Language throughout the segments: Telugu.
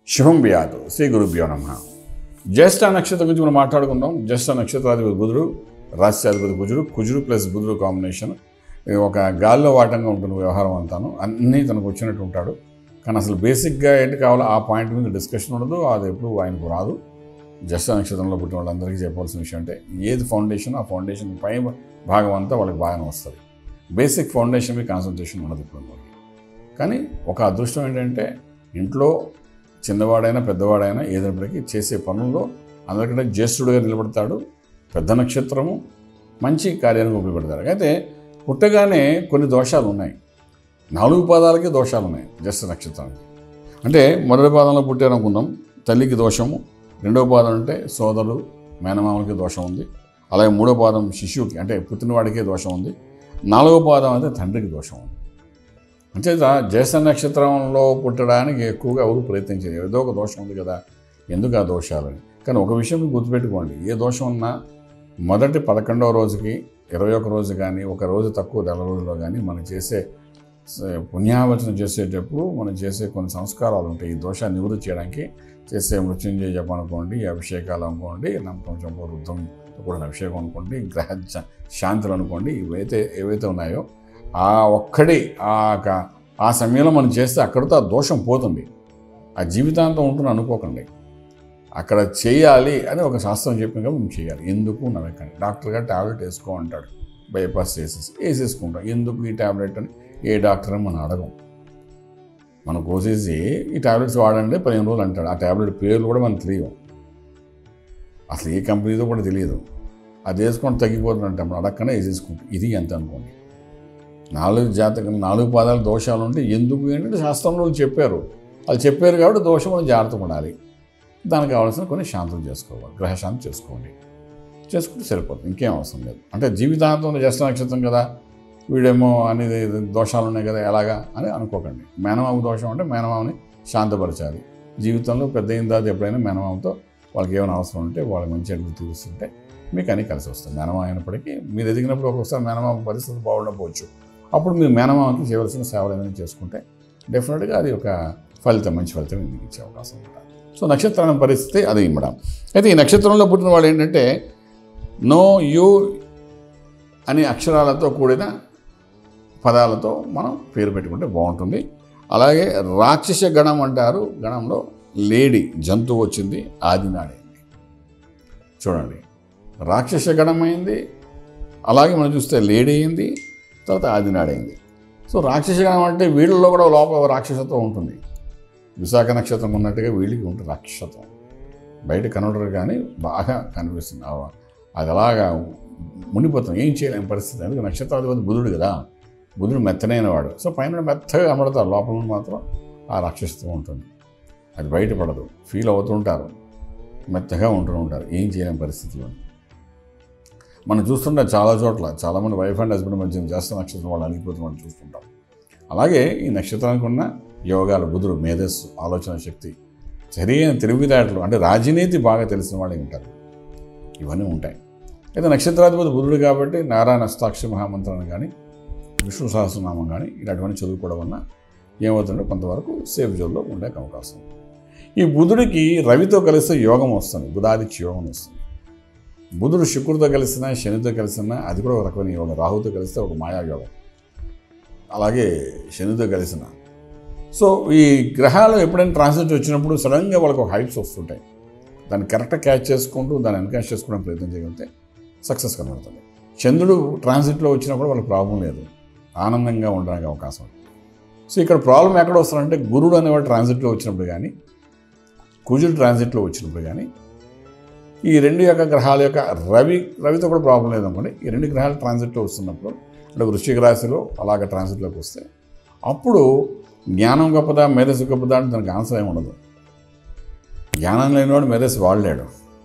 శుభం బియాదు శ్రీ గురుభ్యో నమ జ్యేష్ఠ నక్షత్రం గురించి మనం మాట్లాడుకుందాం జ్యేష్ఠ నక్షత్రాధిపతి బుధుడు రాష్ట్రాధిపతి కుజుడు కుజుడు ప్లస్ బుధుడు కాంబినేషన్ ఇది ఒక గాల్లో వాటంగా ఉంటుంది వ్యవహారం అంతాను అన్నీ తనకు వచ్చినట్టు ఉంటాడు కానీ అసలు బేసిక్గా ఏంటి కావాలో ఆ పాయింట్ మీద డిస్కషన్ ఉండదు అది ఎప్పుడు ఆయనకు రాదు జ్యేష్ఠ నక్షత్రంలో పుట్టిన వాళ్ళందరికీ చెప్పాల్సిన విషయం అంటే ఏది ఫౌండేషన్ ఆ ఫౌండేషన్ పై భాగం అంతా వాళ్ళకి బాగానే వస్తుంది బేసిక్ ఫౌండేషన్ మీద కాన్సన్ట్రేషన్ ఉండదు ఇప్పుడు వాళ్ళకి కానీ ఒక అదృష్టం ఏంటంటే ఇంట్లో చిన్నవాడైనా పెద్దవాడైనా ఏదైనప్పటికీ చేసే పనుల్లో అందరికంటే జ్యేష్ఠుడిగా నిలబడతాడు పెద్ద నక్షత్రము మంచి కార్యానికి ఉపయోగపడతాడు అయితే పుట్టగానే కొన్ని దోషాలు ఉన్నాయి నాలుగు పాదాలకి దోషాలు ఉన్నాయి జ్యేష్ఠ నక్షత్రానికి అంటే మొదటి పాదంలో పుట్టారనుకుందాం తల్లికి దోషము రెండవ పాదం అంటే సోదరుడు మేనమామలకి దోషం ఉంది అలాగే మూడో పాదం శిశువుకి అంటే పుట్టినవాడికే దోషం ఉంది నాలుగో పాదం అయితే తండ్రికి దోషం ఉంది అంచేత జ్యేష్ఠ నక్షత్రంలో పుట్టడానికి ఎక్కువగా ఎవరు ప్రయత్నించారు ఏదో ఒక దోషం ఉంది కదా ఎందుకు ఆ దోషాలని కానీ ఒక విషయం మీరు గుర్తుపెట్టుకోండి ఏ దోషం ఉన్నా మొదటి పదకొండవ రోజుకి ఇరవై ఒక రోజు కానీ ఒక రోజు తక్కువ నెల రోజుల్లో కానీ మనం చేసే స- పుణ్యావచనం చేసేటప్పుడు మనం చేసే కొన్ని సంస్కారాలు ఉంటాయి ఈ దోషాన్ని నివృత్తి చేయడానికి చేసే మృత్యుంజయ జపం అనుకోండి అభిషేకాలు అనుకోండి నమ్మకం చంప వృద్ధం కూడిన అభిషేకం అనుకోండి గ్రహ శా- శాంతులు అనుకోండి ఇవైతే ఏవైతే ఉన్నాయో ఆ ఒక్కడి ఆ క- ఆ సమయంలో మనం చేస్తే అక్కడితో ఆ దోషం పోతుంది ఆ జీవితాంతం ఉంటుంది అనుకోకండి అక్కడ చేయాలి అని ఒక శాస్త్రం చెప్పినగా మనం చేయాలి ఎందుకు నమ్మకండి డాక్టర్ గారు టాబ్లెట్ వేసుకో అంటాడు బైపాస్ చేసేసి వేసేసుకుంటాం ఎందుకు ఈ టాబ్లెట్ అని ఏ డాక్టర్ అని మనం అడగం మనం కోసేసి ఈ టాబ్లెట్స్ వాడండి పదిహేను రోజులు అంటాడు ఆ టాబ్లెట్ పేర్లు కూడా మనకు తెలియవు అసలు ఏ కంపెనీతో కూడా తెలియదు అది వేసుకొని తగ్గిపోతుంది అంటే మనం అడగకనే వేసేసుకుంటాం ఇది ఎంత అనుకోండి నాలుగు జాతకం నాలుగు పాదాల దోషాలు ఉంటే ఎందుకు ఏంటంటే శాస్త్రంలో వాళ్ళు చెప్పారు వాళ్ళు చెప్పారు కాబట్టి దోషం మనం జాగ్రత్త పడాలి దానికి కావాల్సిన కొన్ని శాంతులు చేసుకోవాలి గ్రహశాంతి చేసుకోండి చేసుకుంటే సరిపోతుంది ఇంకేం అవసరం లేదు అంటే జీవితాంతం జ్యేష్ఠ నక్షత్రం కదా వీడేమో అనేది దోషాలు ఉన్నాయి కదా ఎలాగా అని అనుకోకండి మేనమామ దోషం అంటే మేనమామని శాంతపరచాలి జీవితంలో పెద్ద అయిన తర్వాత ఎప్పుడైనా మేనమామతో వాళ్ళకి ఏమైనా అవసరం ఉంటే వాళ్ళ మంచి అడుగు తీరుస్తుంటే మీకు అన్నీ కలిసి వస్తుంది మేనమామ అయినప్పటికీ మీరు ఎదిగినప్పుడు ఒక్కొక్కసారి మేనమామ పరిస్థితి బాగుండకపోవచ్చు అప్పుడు మీరు మేనమామకి చేయవలసిన సేవలు ఏమైనా చేసుకుంటే డెఫినెట్గా అది ఒక ఫలితం మంచి ఫలితం మీకు ఇచ్చే అవకాశం ఉంటుంది సో నక్షత్రం పరిస్థితి అది ఇమ్మడం అయితే ఈ నక్షత్రంలో పుట్టిన వాళ్ళు ఏంటంటే నో యూ అనే అక్షరాలతో కూడిన పదాలతో మనం పేరు పెట్టుకుంటే బాగుంటుంది అలాగే రాక్షస గణం అంటారు గణంలో లేడీ జంతువు వచ్చింది ఆదినాడైంది చూడండి రాక్షస గణం అయింది అలాగే మనం చూస్తే లేడీ అయింది తర్వాత ఆదినాడైంది సో రాక్షస గణం అంటే వీళ్ళలో కూడా లోపల రాక్షసత్వం ఉంటుంది విశాఖ నక్షత్రం ఉన్నట్టుగా వీళ్ళకి ఉంటుంది రాక్షసత్వం బయట కనబడరు కానీ బాగా కనిపిస్తుంది ఆ- అది అలాగా మునిపోతుంది ఏం చేయలేని పరిస్థితి ఎందుకంటే నక్షత్రాధిపతి బుధుడు కదా బుధుడు మెత్తనైన వాడు సో పైన మెత్తగా కనబడతారు లోపల నుండి మాత్రం ఆ రాక్షసత్వం ఉంటుంది అది బయటపడదు ఫీల్ అవుతుంటారు మెత్తగా ఉంటూ ఉంటారు ఏం చేయలేని పరిస్థితిలో మనం చూస్తుంటే చాలా చోట్ల చాలామంది వైఫ్ అండ్ హస్బెండ్ మధ్య జాస్తి నక్షత్రం వాళ్ళు అలిగిపోతూ మనం చూస్తుంటాం అలాగే ఈ నక్షత్రానికి ఉన్న యోగాలు బుధుడు మేధస్సు ఆలోచన శక్తి సరైన తెలివితేటలు అంటే రాజనీతి బాగా తెలిసిన వాళ్ళే ఉంటారు ఇవన్నీ ఉంటాయి అయితే నక్షత్రాధిపతి బుధుడు కాబట్టి నారాయణ అష్టాక్షి మహామంత్రాన్ని కానీ విష్ణు సహస్రనామం కానీ ఇలాంటివన్నీ చదువుకోవడం వల్ల ఏమవుతుందో కొంతవరకు సేఫ్ జోన్లో ఉండే అవకాశం ఉంది. ఈ బుధుడికి రవితో కలిస్తే యోగం వస్తుంది బుధాదిత్య యోగం వస్తుంది బుధుడు శుక్రుడితో కలిసినా శనితో కలిసినా అది కూడా ఒక రకమైన యోగం రాహుతో కలిస్తే ఒక మాయా యోగం అలాగే శనితో కలిసిన సో ఈ గ్రహాలు ఎప్పుడైనా ట్రాన్సిట్ వచ్చినప్పుడు సడన్గా వాళ్ళకి ఒక హైప్స్ వస్తుంటాయి దాన్ని కరెక్ట్గా క్యాచ్ చేసుకుంటూ దాన్ని ఎన్కాష్ చేసుకోవడానికి ప్రయత్నం చేయగలిగితే సక్సెస్ కనబడుతుంది చంద్రుడు ట్రాన్సిట్లో వచ్చినా కూడా వాళ్ళకి ప్రాబ్లం లేదు ఆనందంగా ఉండడానికి అవకాశం ఉంది. సో ఇక్కడ ప్రాబ్లం ఎక్కడ వస్తుందంటే గురుడు అనేవాడు ట్రాన్సిట్లో వచ్చినప్పుడు కానీ కుజుడు ట్రాన్సిట్లో వచ్చినప్పుడు కానీ ఈ రెండు యొక్క గ్రహాల యొక్క రవి రవితో కూడా ప్రాబ్లం లేదనుకోండి ఈ రెండు గ్రహాలు ట్రాన్సిట్లో వస్తున్నప్పుడు అంటే వృశ్చిక రాశిలో అలాగ ట్రాన్సిట్లోకి వస్తే అప్పుడు జ్ఞానం గొప్పదా మేధస్సు గొప్పదా అంటే దానికి ఆన్సర్ ఏమి ఉండదు జ్ఞానం లేనివాడు మేధస్సు వాడలేడు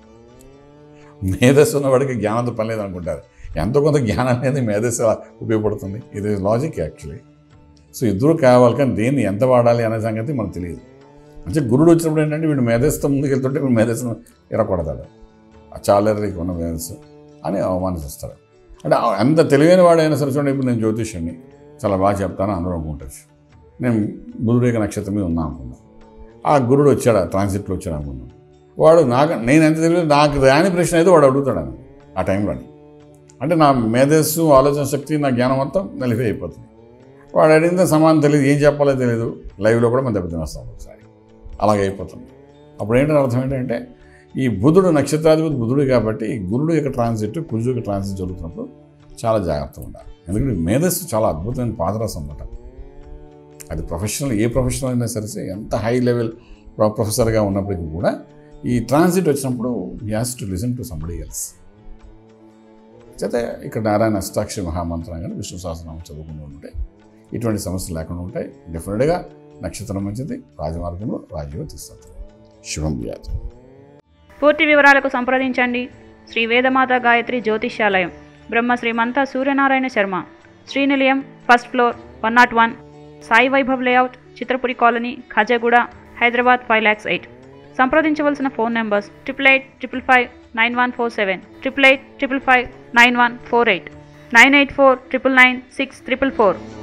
మేధస్సు ఉన్నవాడికి జ్ఞానంతో పని లేదు అనుకుంటారు ఎంతో కొంత జ్ఞానం అనేది మేధస్సు ఎలా ఉపయోగపడుతుంది ఇది లాజిక్ యాక్చువల్లీ సో ఇద్దరు కావాలి కానీ దేన్ని ఎంత వాడాలి అనే సంగతి మనకు తెలియదు అంటే గురుడు వచ్చినప్పుడు ఏంటంటే వీడు మేధస్సుతో ముందుకు వెళ్తుంటే వీడు మేధస్సును ఎరకొడతాడు ఆ చాలరీకి ఉన్న మేధస్సు అని అవమానిస్తాడు అంటే ఆ- ఎంత తెలివైన వాడైనా సరే చూడండి ఇప్పుడు నేను జ్యోతిష్యుని చాలా బాగా చెప్తాను అందరూ అనుకుంటారు నేను బుధుడు యొక్క నక్షత్రం మీద ఉన్నా అనుకున్నాను ఆ గురుడు వచ్చాడు ఆ ట్రాన్సిట్లో వచ్చాడు అనుకున్నాం వాడు నాకు నేను ఎంత తెలియదు నాకు రాని ప్రశ్న అయితే వాడు అడుగుతాడు అని ఆ టైంలోని అంటే నా మేధస్సు ఆలోచన శక్తి నా జ్ఞానం మొత్తం నలిఫై అయిపోతుంది వాడు అడిగితే సమానం తెలియదు ఏం చెప్పాలో తెలియదు లైవ్లో కూడా మనం దెబ్బతినేస్తాం ఒకసారి అలాగే అయిపోతుంది అప్పుడు ఏంటంటే అర్థం ఏంటంటే ఈ బుధుడు నక్షత్రాధిపతి బుధుడు కాబట్టి ఈ గురుడు యొక్క ట్రాన్సిట్ కుజు యొక్క ట్రాన్సిట్ జరుగుతున్నప్పుడు చాలా జాగ్రత్తగా ఉండాలి ఎందుకంటే మేధస్సు చాలా అద్భుతమైన పాదరసం అన్నమాట అది ప్రొఫెషనల్ ఏ ప్రొఫెషనల్ అయినా సరే ఎంత హై లెవెల్ ప్రొఫెసర్గా ఉన్నప్పటికీ కూడా ఈ ట్రాన్సిట్ వచ్చినప్పుడు has to listen to somebody else చేత ఇక్కడ నారాయణ అష్టాక్షరి మహామంత్రం కానీ విష్ణు సహస్రనామం చదువుకుంటూ ఉంటే ఇటువంటి సమస్యలు లేకుండా ఉంటాయి డెఫినెట్గా నక్షత్రం మంచిది రాజమార్గంలో రాజీవ తీస్తుంది శుభం వ్యాధి పూర్తి వివరాలకు సంప్రదించండి శ్రీ వేదమాత గాయత్రి జ్యోతిష్యాలయం Brahma Srimanta Suryanarayana Sharma Srinilayam first floor one not one Sai Vaibhav layout Chitrapuri colony Khajaguda Hyderabad five lakhs eight సంప్రదించవలసిన phone numbers triple eight triple five nine one four seven triple eight triple five nine one four eight nine eight four triple nine six triple four